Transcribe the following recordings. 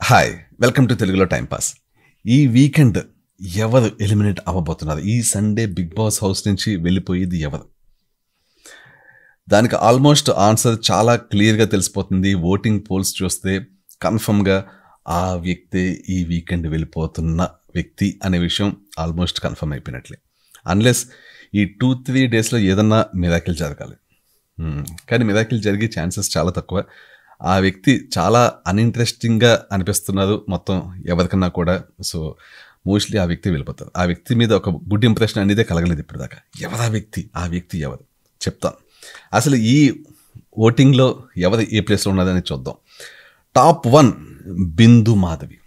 Hi welcome to తెలుగులో time pass ఈ weekend ఎవరు ఎలిమినేట్ అవ్వబోతున్నారు ఈ సండే బిగ్ బాస్ హౌస్ నుంచి వెళ్ళిపోయేది ఎవరు దానికి ఆల్మోస్ట్ ఆన్సర్ చాలా క్లియర్గా తెలిసిపోతుంది ఓటింగ్ పోల్స్ చూస్తే కన్ఫర్మ్గా ఆ వ్యక్తే ఈ వీకెండ్ వెళ్ళిపోతున్న వ్యక్తి అనే విషయం ఆల్మోస్ట్ కన్ఫర్మ్ అయిపోయినట్లే అన్లెస్ ఈ టూ త్రీ డేస్లో ఏదన్నా మిరాకిల్ జరగాలి Hmm. కానీ మిరాకిల్ జరిగే ఛాన్సెస్ చాలా తక్కువ ఆ వ్యక్తి చాలా అన్ఇంట్రెస్టింగ్గా అనిపిస్తున్నారు మొత్తం ఎవరికన్నా కూడా సో మోస్ట్లీ ఆ వ్యక్తి వెళ్ళిపోతారు ఆ వ్యక్తి మీద ఒక గుడ్ ఇంప్రెషన్ అనేది కలగలేదు ఇప్పటిదాకా ఎవరు ఆ వ్యక్తి ఆ వ్యక్తి ఎవరు చెప్తాను అసలు ఈ ఓటింగ్లో ఎవరు ఏ ప్లేస్లో ఉన్నదని చూద్దాం టాప్ వన్ బిందు మాధవి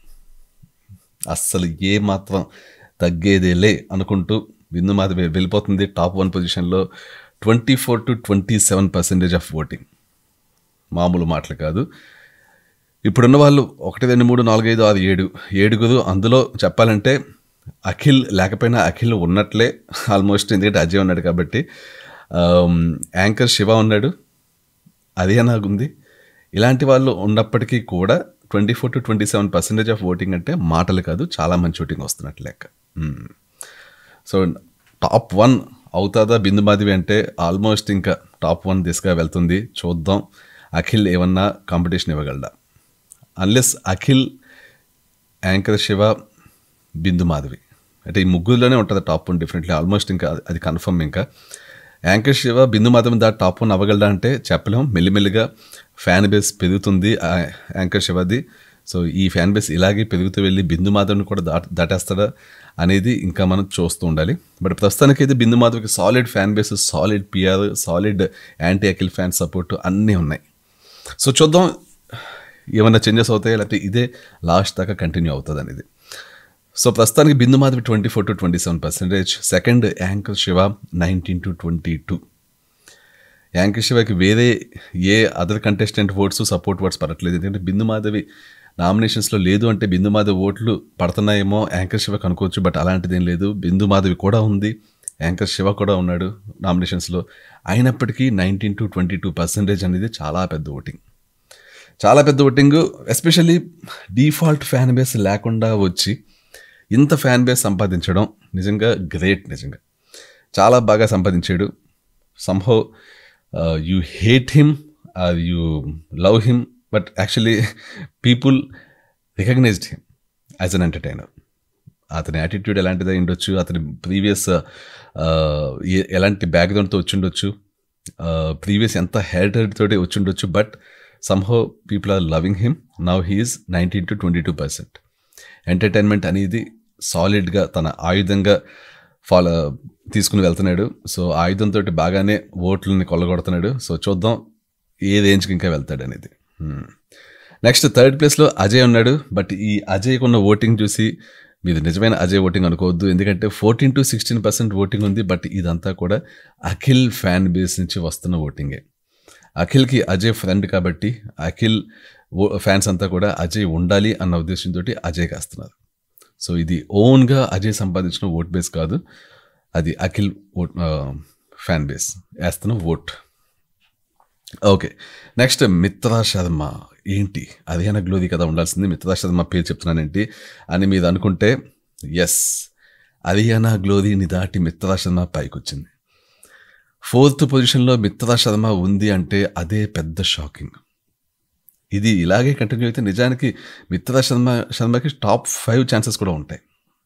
అస్సలు ఏ మాత్రం తగ్గేదేలే అనుకుంటూ బిందు మాధవి వెళ్ళిపోతుంది టాప్ వన్ పొజిషన్లో twenty four to twenty seven percentage of voting మామూలు మాటలు కాదు ఇప్పుడున్న వాళ్ళు ఒకటి రెండు మూడు నాలుగు ఐదు ఆరు ఏడు ఏడుగురు అందులో చెప్పాలంటే అఖిల్ లేకపోయినా అఖిల్ ఉన్నట్లే ఆల్మోస్ట్ ఎందుకంటే అజయ్ ఉన్నాడు కాబట్టి ఆమ్, యాంకర్ శివ ఉన్నాడు అదే నాకుంది ఇలాంటి వాళ్ళు ఉన్నప్పటికీ కూడా twenty four to twenty seven percentage of voting అంటే మాటలు కాదు చాలా మంచి ఓటింగ్ వస్తున్నట్లు లెక్క మ్మ్. సో టాప్ వన్ అవుతుందా బిందు మాధవి అంటే ఆల్మోస్ట్ ఇంకా టాప్ వన్ దిశగా వెళ్తుంది చూద్దాం అఖిల్ ఏమన్నా కాంపిటీషన్ ఇవ్వగలడా అన్లెస్ అఖిల్ యాంకర్ శివ బిందు మాధవి అంటే ఈ ముగ్గురులోనే ఉంటుంది టాప్ వన్ డెఫినెట్లీ ఆల్మోస్ట్ ఇంకా అది- అది కన్ఫర్మ్ ఇంకా యాంకర్ శివ బిందు మాధవి దా టాప్ వన్ అవ్వగలడా అంటే చెప్పలేం మెల్లిమెల్లిగా ఫ్యాన్ బేస్ పెరుగుతుంది ఆ యాంకర్ శివది సో ఈ ఫ్యాన్ బేస్ ఇలాగే పెరుగుతూ వెళ్ళి బిందు మాధవ్ని కూడా దాట దాటేస్తాడా అనేది ఇంకా మనం చూస్తూ ఉండాలి బట్ ప్రస్తుతానికి అయితే బిందు మాధవ్కి solid fan base solid PR solid anti Akhil fan support అన్నీ ఉన్నాయి సో చూద్దాం ఏమైనా చేంజెస్ అవుతాయా లేకపోతే ఇదే లాస్ట్ దాకా కంటిన్యూ అవుతుంది అనేది సో ప్రస్తుతానికి Bindu Madhavi twenty four to twenty seven percentage second anchor Shiva nineteen to twenty two anchor శివకి వేరే ఏ other contestant votes support votes పడట్లేదు ఎందుకంటే బిందు మాధవి నామినేషన్స్లో లేదు అంటే బిందు మాధవి ఓట్లు పడుతున్నాయేమో యాంకర్ శివకి అనుకోవచ్చు బట్ అలాంటిది ఏం లేదు బిందు మాధవి కూడా ఉంది యాంకర్ శివ కూడా ఉన్నాడు నామినేషన్స్లో అయినప్పటికీ nineteen to twenty two percentage అనేది చాలా పెద్ద ఓటింగ్ చాలా పెద్ద voting especially default fan base లేకుండా వచ్చి ఇంత ఫ్యాన్ బేస్ సంపాదించడం నిజంగా గ్రేట్ నిజంగా చాలా బాగా సంపాదించాడు somehow you hate him are you love him but actually people recognized him as an entertainer అతని యాటిట్యూడ్ ఎలాంటిదై ఉండొచ్చు అతని ప్రీవియస్ ఎలాంటి బ్యాక్గ్రౌండ్తో వచ్చి ఉండొచ్చు ప్రీవియస్ ఎంత హెరిటేజ్ తోటి వచ్చి ఉండొచ్చు but somehow people are loving him now he's nineteen to twenty two percent entertainment అనేది సాలిడ్గా తన ఆయుధంగా ఫాలో తీసుకుని వెళ్తున్నాడు సో ఆయుధంతో బాగానే ఓట్లని కొల్లగొడుతున్నాడు సో చూద్దాం ఏ రేంజ్కి ఇంకా వెళ్తాడు అనేది నెక్స్ట్ థర్డ్ ప్లేస్లో అజయ్ ఉన్నాడు బట్ ఈ అజయ్కి ఉన్న ఓటింగ్ చూసి మీరు నిజమైన అజయ్ ఓటింగ్ అనుకోవద్దు ఎందుకంటే fourteen to sixteen percent voting ఉంది బట్ ఇదంతా కూడా అఖిల్ ఫ్యాన్ బేస్ నుంచి వస్తున్న ఓటింగే అఖిల్కి అజయ్ ఫ్రెండ్ కాబట్టి అఖిల్ ఓ- ఫ్యాన్స్ అంతా కూడా అజయ్ ఉండాలి అన్న ఉద్దేశంతో అజయ్ కాస్తున్నారు సో ఇది ఓన్గా అజయ్ సంపాదించిన ఓట్ బేస్ కాదు అది అఖిల్ ఓట్ ఆ, ఫ్యాన్ బేస్ వేస్తున్న vote okay next Mitra Sharma ఏంటి అదేనా గ్లోరీ కదా ఉండాల్సింది మిత్రా శర్మ పేరు చెప్తున్నానేంటి అని మీరు అనుకుంటే ఎస్ అరియానా గ్లోరీని దాటి మిత్రా శర్మ పైకి వచ్చింది ఫోర్త్ పొజిషన్లో మిత్రా శర్మ ఉంది అంటే అదే పెద్ద షాకింగ్ ఇది ఇలాగే కంటిన్యూ అయితే నిజానికి మిత్రా శర్మ శర్మకి టాప్ ఫైవ్ ఛాన్సెస్ కూడా ఉంటాయి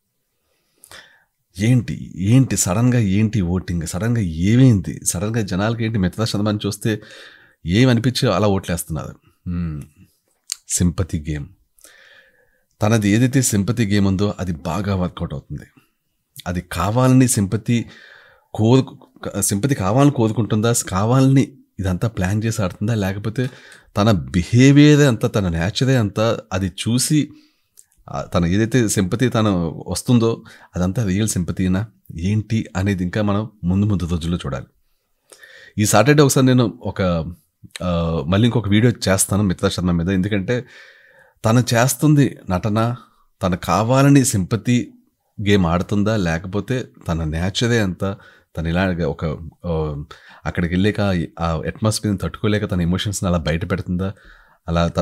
ఏంటి ఏంటి సడన్గా ఏంటి ఓటింగ్ సడన్గా ఏమైంది సడన్గా జనాలకి ఏంటి మిత్రా శర్మని చూస్తే ఏమనిపించి అలా ఓట్లేస్తున్నారు సింపతి గేమ్ తనది ఏదైతే సింపతి గేమ్ ఉందో అది బాగా వర్కౌట్ అవుతుంది అది కావాలని సింపతి కోరు సింపతి కావాలని కోరుకుంటుందా కావాలని ఇదంతా ప్లాన్ చేసి ఆడుతుందా లేకపోతే తన బిహేవియర్ అంతా తన నేచరే అంతా అది చూసి ఆ, తన ఏదైతే సింపతి తను వస్తుందో అదంతా రియల్ సింపతినా ఏంటి అనేది ఇంకా మనం ముందు ముందు రోజుల్లో చూడాలి ఈ సాటర్డే ఒకసారి నేను ఒక ఆ, మళ్ళీ ఇంకొక వీడియో చేస్తాను మిత్రా శర్మ మీద ఎందుకంటే తను చేస్తుంది నటన తను కావాలని సింపతి గేమ్ ఆడుతుందా లేకపోతే తన నేచరే అంతా తను ఇలాగ ఒక ఆ, అక్కడికి వెళ్ళాక ఆ అట్మాస్ఫియర్ని తట్టుకోలేక తన ఎమోషన్స్ని అలా బయట పెడుతుందా అలా తన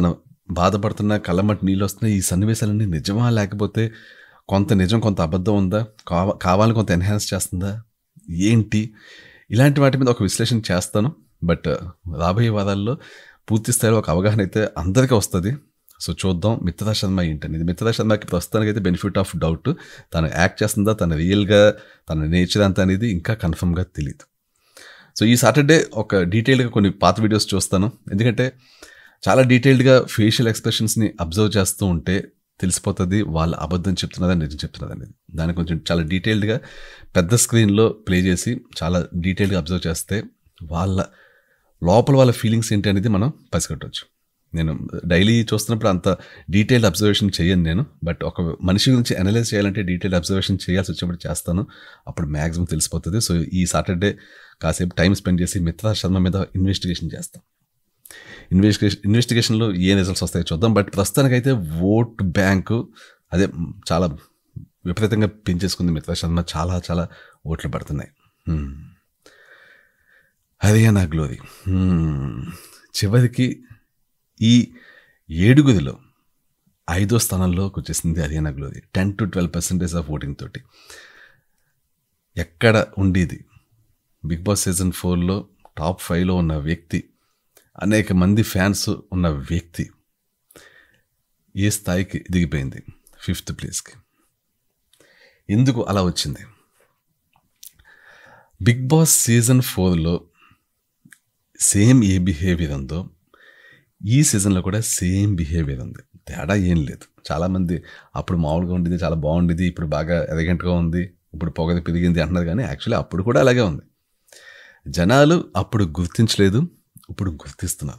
బాధపడుతున్నా కళ్ళమట్టి నీళ్ళు వస్తున్నాయి ఈ సన్నివేశాలన్నీ నిజమా లేకపోతే కొంత నిజం కొంత అబద్ధం ఉందా కావ కావాలని కొంత ఎన్హాన్స్ చేస్తుందా ఏంటి ఇలాంటి వాటి మీద ఒక విశ్లేషణ చేస్తాను బట్ రాబోయే వారాల్లో పూర్తి స్థాయిలో ఒక అవగాహన అయితే అందరికీ వస్తుంది సో చూద్దాం మిత్రా శర్మ ఏంటనేది మిత్రా శర్మకి ప్రస్తుతానికి అయితే బెనిఫిట్ ఆఫ్ డౌట్ తను యాక్ట్ చేస్తుందా తన రియల్గా తన నేచర్ అంతా అనేది ఇంకా కన్ఫర్మ్గా తెలియదు సో ఈ సాటర్డే ఒక డీటెయిల్గా కొన్ని పాత వీడియోస్ చూస్తాను ఎందుకంటే చాలా డీటెయిల్డ్గా ఫేషియల్ ఎక్స్ప్రెషన్స్ని అబ్జర్వ్ చేస్తూ ఉంటే తెలిసిపోతుంది వాళ్ళు అబద్ధం చెప్తున్నదని నిజం చెప్తున్నది అనేది దాన్ని కొంచెం చాలా డీటెయిల్డ్గా పెద్ద స్క్రీన్లో ప్లే చేసి చాలా డీటెయిల్డ్గా అబ్జర్వ్ చేస్తే వాళ్ళ లోపల వాళ్ళ ఫీలింగ్స్ ఏంటి అనేది మనం పసిగట్టవచ్చు నేను డైలీ చూస్తున్నప్పుడు అంత డీటెయిల్డ్ అబ్జర్వేషన్ చేయను నేను బట్ ఒక మనిషి గురించి అనలైజ్ చేయాలంటే డీటెయిల్డ్ అబ్జర్వేషన్ చేయాల్సి వచ్చినప్పుడు చేస్తాను అప్పుడు మ్యాక్సిమం తెలిసిపోతుంది సో ఈ సాటర్డే కాసేపు టైం స్పెండ్ చేసి మిత్రా శర్మ మీద ఇన్వెస్టిగేషన్ చేస్తాం ఇన్వెస్టిగేషన్ ఇన్వెస్టిగేషన్లో ఏ రిజల్ట్స్ వస్తాయో చూద్దాం బట్ ప్రస్తుతానికైతే ఓట్ బ్యాంకు అదే చాలా విపరీతంగా పెంచేసుకుంది మిత్రా శర్మ చాలా చాలా ఓట్లు పడుతున్నాయి హ్మ్. హర్యానా గ్లోరీ హ్మ్. చివరికి ఈ ఏడుగురిలో ఐదో స్థానంలోకి వచ్చేసింది Haryana glory ten to twelve percentage of voting తోటి ఎక్కడ ఉండేది బిగ్ బాస్ సీజన్ ఫోర్లో టాప్ ఫైవ్లో ఉన్న వ్యక్తి అనేక మంది ఫ్యాన్స్ ఉన్న వ్యక్తి ఏ స్థాయికి దిగిపోయింది ఫిఫ్త్ ప్లేస్కి ఎందుకు అలా వచ్చింది బిగ్ బాస్ సీజన్ ఫోర్లో సేమ్ ఏ బిహేవియర్ ఉందో ఈ సీజన్లో కూడా సేమ్ బిహేవియర్ ఉంది తేడా ఏం లేదు చాలామంది అప్పుడు మామూలుగా ఉండేది చాలా బాగుండేది ఇప్పుడు బాగా ఎరగెంట్గా ఉంది ఇప్పుడు పొగది పెరిగింది అంటున్నారు కానీ యాక్చువల్లీ అప్పుడు కూడా అలాగే ఉంది జనాలు అప్పుడు గుర్తించలేదు ఇప్పుడు గుర్తిస్తున్నారు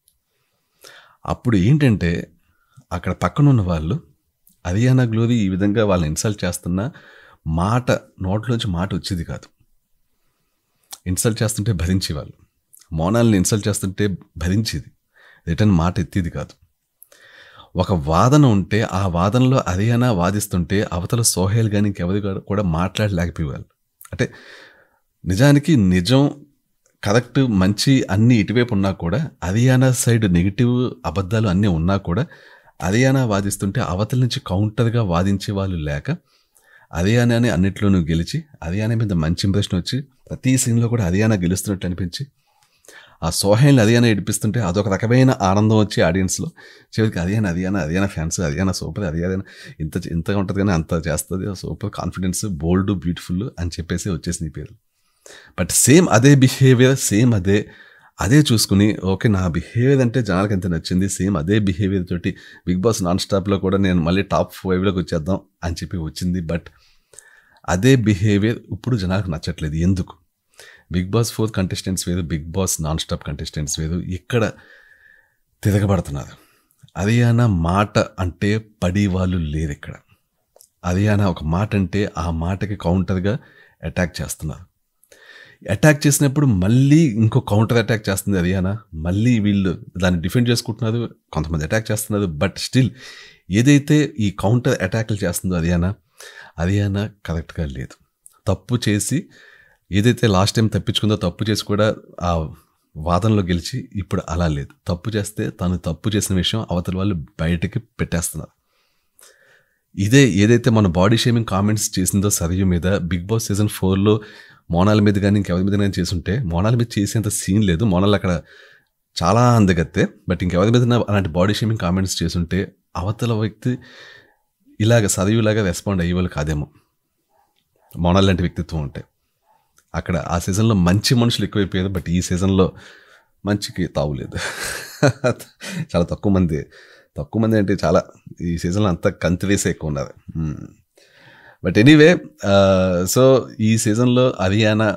అప్పుడు ఏంటంటే అక్కడ పక్కన ఉన్న వాళ్ళు హరియానా గ్లోరీ ఈ విధంగా వాళ్ళని ఇన్సల్ట్ చేస్తున్న మాట నోట్లోంచి మాట వచ్చేది కాదు ఇన్సల్ట్ చేస్తుంటే భరించేవాళ్ళు మౌనాల్ని ఇన్సల్ట్ చేస్తుంటే భరించేది రిటర్న్ మాట ఎత్తేది కాదు ఒక వాదన ఉంటే ఆ వాదనలో హరియానా వాదిస్తుంటే అవతల సోహేల్ కానీ ఇంకెవరి కూడా మాట్లాడలేకపోయేవాళ్ళు అంటే నిజానికి నిజం కరెక్ట్ మంచి అన్ని ఇటువైపు ఉన్నా కూడా హరియానా సైడ్ నెగిటివ్ అబద్ధాలు అన్నీ ఉన్నా కూడా హరియానా వాదిస్తుంటే అవతల నుంచి కౌంటర్గా వాదించే వాళ్ళు లేక హరియానాని అన్నిట్లోనూ గెలిచి హరియానా మీద మంచి ఇంప్రెషన్ వచ్చి ప్రతి సీన్లో కూడా హరియానా గెలుస్తున్నట్టు అనిపించి ఆ సోహైల్ని హరియానా ఏడిపిస్తుంటే అదొక రకమైన ఆనందం వచ్చి ఆడియన్స్లో చివరికి హరియానా హరియానా హరియానా ఫ్యాన్స్ హరియానా సూపర్ హరియానా ఇంత ఇంతగా ఉంటుంది కానీ అంత చేస్తుంది సూపర్ కాన్ఫిడెన్స్ బోల్డ్ బ్యూటిఫుల్ అని చెప్పేసి వచ్చేసింది ఈ పేరు బట్ సేమ్ అదే బిహేవియర్ సేమ్ అదే అదే చూసుకుని ఓకే నా బిహేవియర్ అంటే జనాలకు ఎంత నచ్చింది సేమ్ అదే బిహేవియర్ తోటి బిగ్ బాస్ నాన్ స్టాప్లో కూడా నేను మళ్ళీ టాప్ ఫైవ్లోకి వచ్చేద్దాం అని చెప్పి వచ్చింది బట్ అదే బిహేవియర్ ఇప్పుడు జనాలకు నచ్చట్లేదు ఎందుకు బిగ్ బాస్ ఫోర్ కంటెస్టెంట్స్ వేరు Bigg Boss non stop contestants వేరు ఇక్కడ తిరగబడుతున్నారు హరియానా మాట అంటే పడి వాళ్ళు లేరు ఇక్కడ హరియానా ఒక మాట అంటే ఆ మాటకి కౌంటర్గా అటాక్ చేస్తున్నారు అటాక్ చేసినప్పుడు మళ్ళీ ఇంకో కౌంటర్ అటాక్ చేస్తుంది హరియానా మళ్ళీ వీళ్ళు దాన్ని డిఫెండ్ చేసుకుంటున్నారు కొంతమంది అటాక్ చేస్తున్నారు బట్ స్టిల్ ఏదైతే ఈ కౌంటర్ అటాక్లు చేస్తుందో హరియానా హరియానా కరెక్ట్గా లేదు తప్పు చేసి ఏదైతే లాస్ట్ టైం తప్పించుకుందో తప్పు చేసి కూడా ఆ వాదనలో గెలిచి ఇప్పుడు అలా లేదు తప్పు చేస్తే తను తప్పు చేసిన విషయం అవతల వాళ్ళు బయటకి పెట్టేస్తున్నారు ఇదే ఏదైతే మన బాడీ షేమింగ్ కామెంట్స్ చేసిందో సరియు మీద బిగ్ బాస్ సీజన్ ఫోర్లో మోనాల మీద కానీ ఇంకెవరి మీద కానీ చేసుంటే మోనాల మీద చేసేంత సీన్ లేదు మోనాల్ అక్కడ చాలా అందగత్తే బట్ ఇంకెవరి మీద అలాంటి బాడీ షేమింగ్ కామెంట్స్ చేసుంటే అవతల వ్యక్తి ఇలాగ సదయులాగా రెస్పాండ్ అయ్యేవాళ్ళు కాదేమో మోనాల్ లాంటి వ్యక్తిత్వం ఉంటే అక్కడ ఆ సీజన్లో మంచి మనుషులు ఎక్కువైపోయారు బట్ ఈ సీజన్లో మంచికి తావులేదు చాలా తక్కువ మంది తక్కువ మంది అంటే చాలా ఈ సీజన్లో అంతా కంతివేసే ఎక్కువ ఉన్నారు బట్ ఎనీవే సో ఈ సీజన్లో హరియానా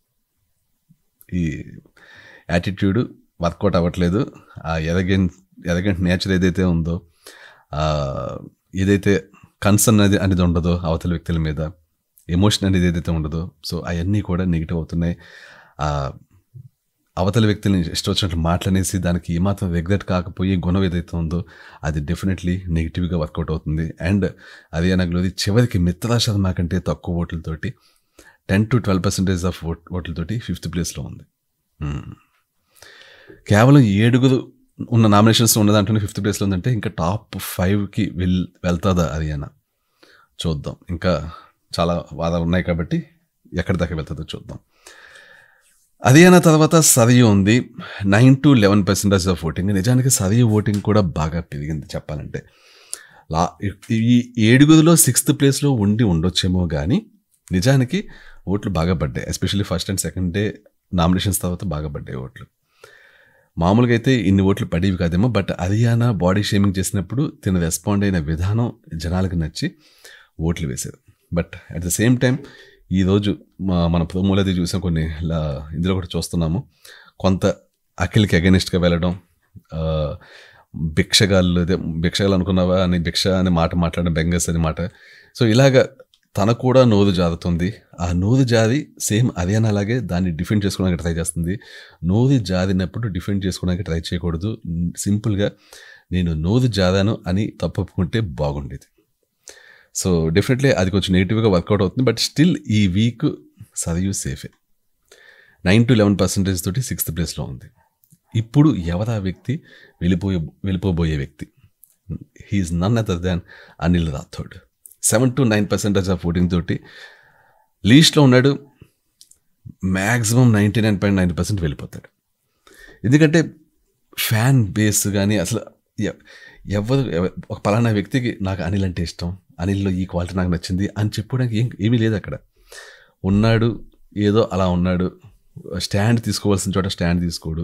ఈ యాటిట్యూడ్ వర్కౌట్ అవ్వట్లేదు ఆ ఎరగెంట్ ఎరగెంట్ నేచర్ ఏదైతే ఉందో ఆ, ఏదైతే కన్సర్న్ అనేది అనేది ఉండదో అవతల వ్యక్తుల మీద ఎమోషన్ అనేది ఏదైతే ఉండదో సో అవన్నీ కూడా నెగిటివ్ అవుతున్నాయి ఆ, అవతల వ్యక్తిని ఇష్టం వచ్చినట్లు మాటలనేసి దానికి ఏమాత్రం రెగ్యులేట్ కాకపోయే గుణం ఏదైతే ఉందో అది డెఫినెట్లీ నెగిటివ్గా వర్కౌట్ అవుతుంది అండ్ హర్యానా గ్లోది చివరికి మిత్రా శర్మ కంటే తక్కువ ఓట్లతోటి ten to twelve percentage of vote ఓట్లతోటి ఫిఫ్త్ ప్లేస్లో ఉంది మ్మ్. కేవలం ఏడుగురు ఉన్న నామినేషన్స్ ఉన్న దాంట్లో ఫిఫ్త్ ప్లేస్లో ఉందంటే ఇంకా టాప్ ఫైవ్కి వెల్ వెళ్తుందా హర్యానా చూద్దాం ఇంకా చాలా వాదాలు ఉన్నాయి కాబట్టి ఎక్కడి దాకా వెళ్తుందో చూద్దాం హర్యానా తర్వాత సరియు ఉంది nine to eleven percentage of voting నిజానికి సరియు ఓటింగ్ కూడా బాగా పెరిగింది చెప్పాలంటే లా ఈ ఏడుగురిలో సిక్స్త్ ప్లేస్లో ఉండి ఉండొచ్చేమో కానీ నిజానికి ఓట్లు బాగా పడ్డాయి especially first and second day nominations తర్వాత బాగా పడ్డాయి ఓట్లు మామూలుగా అయితే ఇన్ని ఓట్లు పడేవి కాదేమో బట్ హర్యానా బాడీ షేమింగ్ చేసినప్పుడు తిన రెస్పాండ్ అయిన విధానం జనాలకు నచ్చి ఓట్లు వేశారు but at the same time ఈరోజు మా మన ప్రోమోలో అది చూసాం కొన్ని ఇలా ఇందులో కూడా చూస్తున్నాము కొంత అఖిల్కి అగెనిస్ట్గా వెళ్ళడం ఆ, భిక్షగాళ్ళు అదే భిక్షగాలు అనుకున్నావా అని భిక్ష అనే మాట మాట్లాడడం బెంగస్ అనే మాట సో ఇలాగ తన కూడా నోరు జారుతుంది ఆ నోరు జారి సేమ్ హర్యానా అలాగే దాన్ని డిఫెండ్ చేసుకోవడానికి ట్రై చేస్తుంది నోరు జారినప్పుడు డిఫెండ్ చేసుకోవడానికి ట్రై చేయకూడదు సింపుల్గా నేను నోరు జారాను అని తప్పుకుంటే బాగుండేది సో డెఫినెట్లీ అది కొంచెం నెగిటివ్గా వర్కౌట్ అవుతుంది బట్ స్టిల్ ఈ వీక్ సరియు సేఫే నైన్ టు లెవెన్ పర్సెంటేజ్ తోటి సిక్స్త్ ప్లేస్లో ఉంది ఇప్పుడు ఎవరు ఆ వ్యక్తి వెళ్ళిపోయే వెళ్ళిపోబోయే వ్యక్తి he's none other than Anil Rathod seven to nine percentage of voting తోటి లీస్ట్లో ఉన్నాడు maximum ninety nine point nine percent వెళ్ళిపోతాడు ఎందుకంటే ఫ్యాన్ బేస్ కానీ అసలు ఎ- ఎవరు ఎవ- ఒక పలానా వ్యక్తికి నాకు అనిల్ అంటే ఇష్టం అనిల్లో ఈ క్వాలిటీ నాకు నచ్చింది అని చెప్పుకోవడానికి ఏం ఏమీ లేదు అక్కడ ఉన్నాడు ఏదో అలా ఉన్నాడు స్టాండ్ తీసుకోవాల్సిన చోట స్టాండ్ తీసుకోడు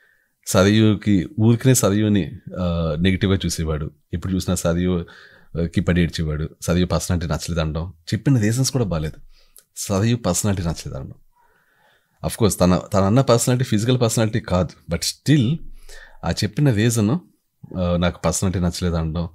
సరయుకి ఊరికనే సరయుని నెగిటివ్గా చూసేవాడు ఎప్పుడు చూసినా సరయుకి పడి ఏడ్చేవాడు సరయు పర్సనాలిటీ నచ్చలేదు అనడం చెప్పిన రీజన్స్ కూడా బాగాలేదు సరయు పర్సనాలిటీ నచ్చలేదు అనడం అఫ్ కోర్స్ తన తన అన్న పర్సనాలిటీ ఫిజికల్ పర్సనాలిటీ కాదు బట్ స్టిల్ ఆ చెప్పిన రీజన్ నాకు పర్సనాలిటీ నచ్చలేదు అనడం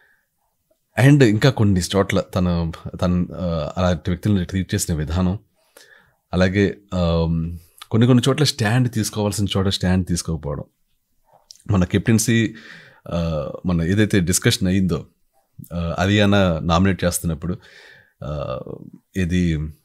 అండ్ ఇంకా కొన్ని చోట్ల తను తన ఆ, అలాంటి వ్యక్తులను ట్రీట్ చేసిన విధానం అలాగే ఆమ్, కొన్ని కొన్ని చోట్ల స్టాండ్ తీసుకోవాల్సిన చోట స్టాండ్ తీసుకోకపోవడం మన కెప్టెన్సీ ఆ, మన ఏదైతే డిస్కషన్ అయ్యిందో ఆ, హర్యానా నామినేట్ చేస్తున్నప్పుడు ఆ, ఇది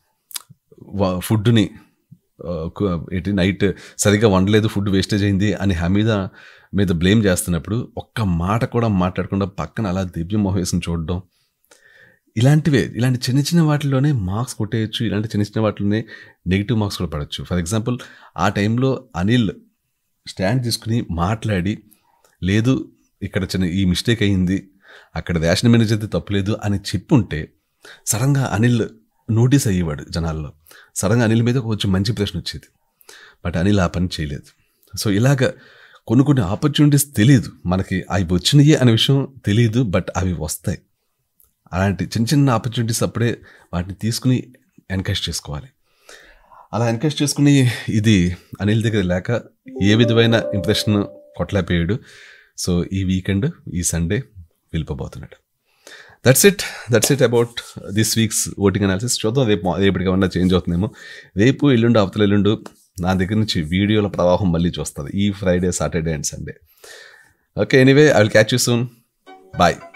వా- ఫుడ్ని ఆ, కు- ఏంటి నైట్ సరిగ్గా వండలేదు ఫుడ్ వేస్టేజ్ అయింది అని హమీద మీద బ్లేమ్ చేస్తున్నప్పుడు ఒక్క మాట కూడా మాట్లాడకుండా పక్కన అలా దివ్యం మొహేసుని చూడడం ఇలాంటివే ఇలాంటి చిన్న చిన్న వాటిలోనే మార్క్స్ కొట్టేయచ్చు ఇలాంటి చిన్న చిన్న వాటిలోనే నెగిటివ్ మార్క్స్ కూడా పడవచ్చు ఫర్ ఎగ్జాంపుల్ ఆ టైంలో అనిల్ స్టాండ్ తీసుకుని మాట్లాడి లేదు ఇక్కడ చిన్న ఈ మిస్టేక్ అయ్యింది అక్కడ రేషన్ మేనేజర్ అయితే తప్పులేదు అని చెప్పుంటే సడన్గా అనిల్ నోటీస్ అయ్యేవాడు జనాల్లో సడన్గా అనిల్ మీద కొంచెం మంచి ప్రశ్న వచ్చేది బట్ అనిల్ ఆ పని చేయలేదు సో ఇలాగ కొన్ని కొన్ని ఆపర్చునిటీస్ తెలియదు మనకి అవి వచ్చినాయి అనే విషయం తెలియదు బట్ అవి వస్తాయి అలాంటి చిన్న చిన్న ఆపర్చునిటీస్ అప్పుడే వాటిని తీసుకుని ఎన్కరేజ్ చేసుకోవాలి అలా ఎన్కరేజ్ చేసుకుని ఇది అనిల్ దగ్గర లేక ఏ విధమైన ఇంప్రెషన్ కొట్టలేకపోయాడు సో ఈ వీకెండ్ ఈ సండే వెళ్ళిపోబోతున్నాడు that's it that's it about this week's voting analysis చూద్దాం రేపు రేపటికి ఏమన్నా చేంజ్ అవుతుందేమో రేపు ఎల్లుండి అవతల ఎల్లుండు నా దగ్గర నుంచి వీడియోల ప్రవాహం మళ్ళీ చూస్తుంది ఈ Friday Saturday and Sunday okay anyway I will catch you soon bye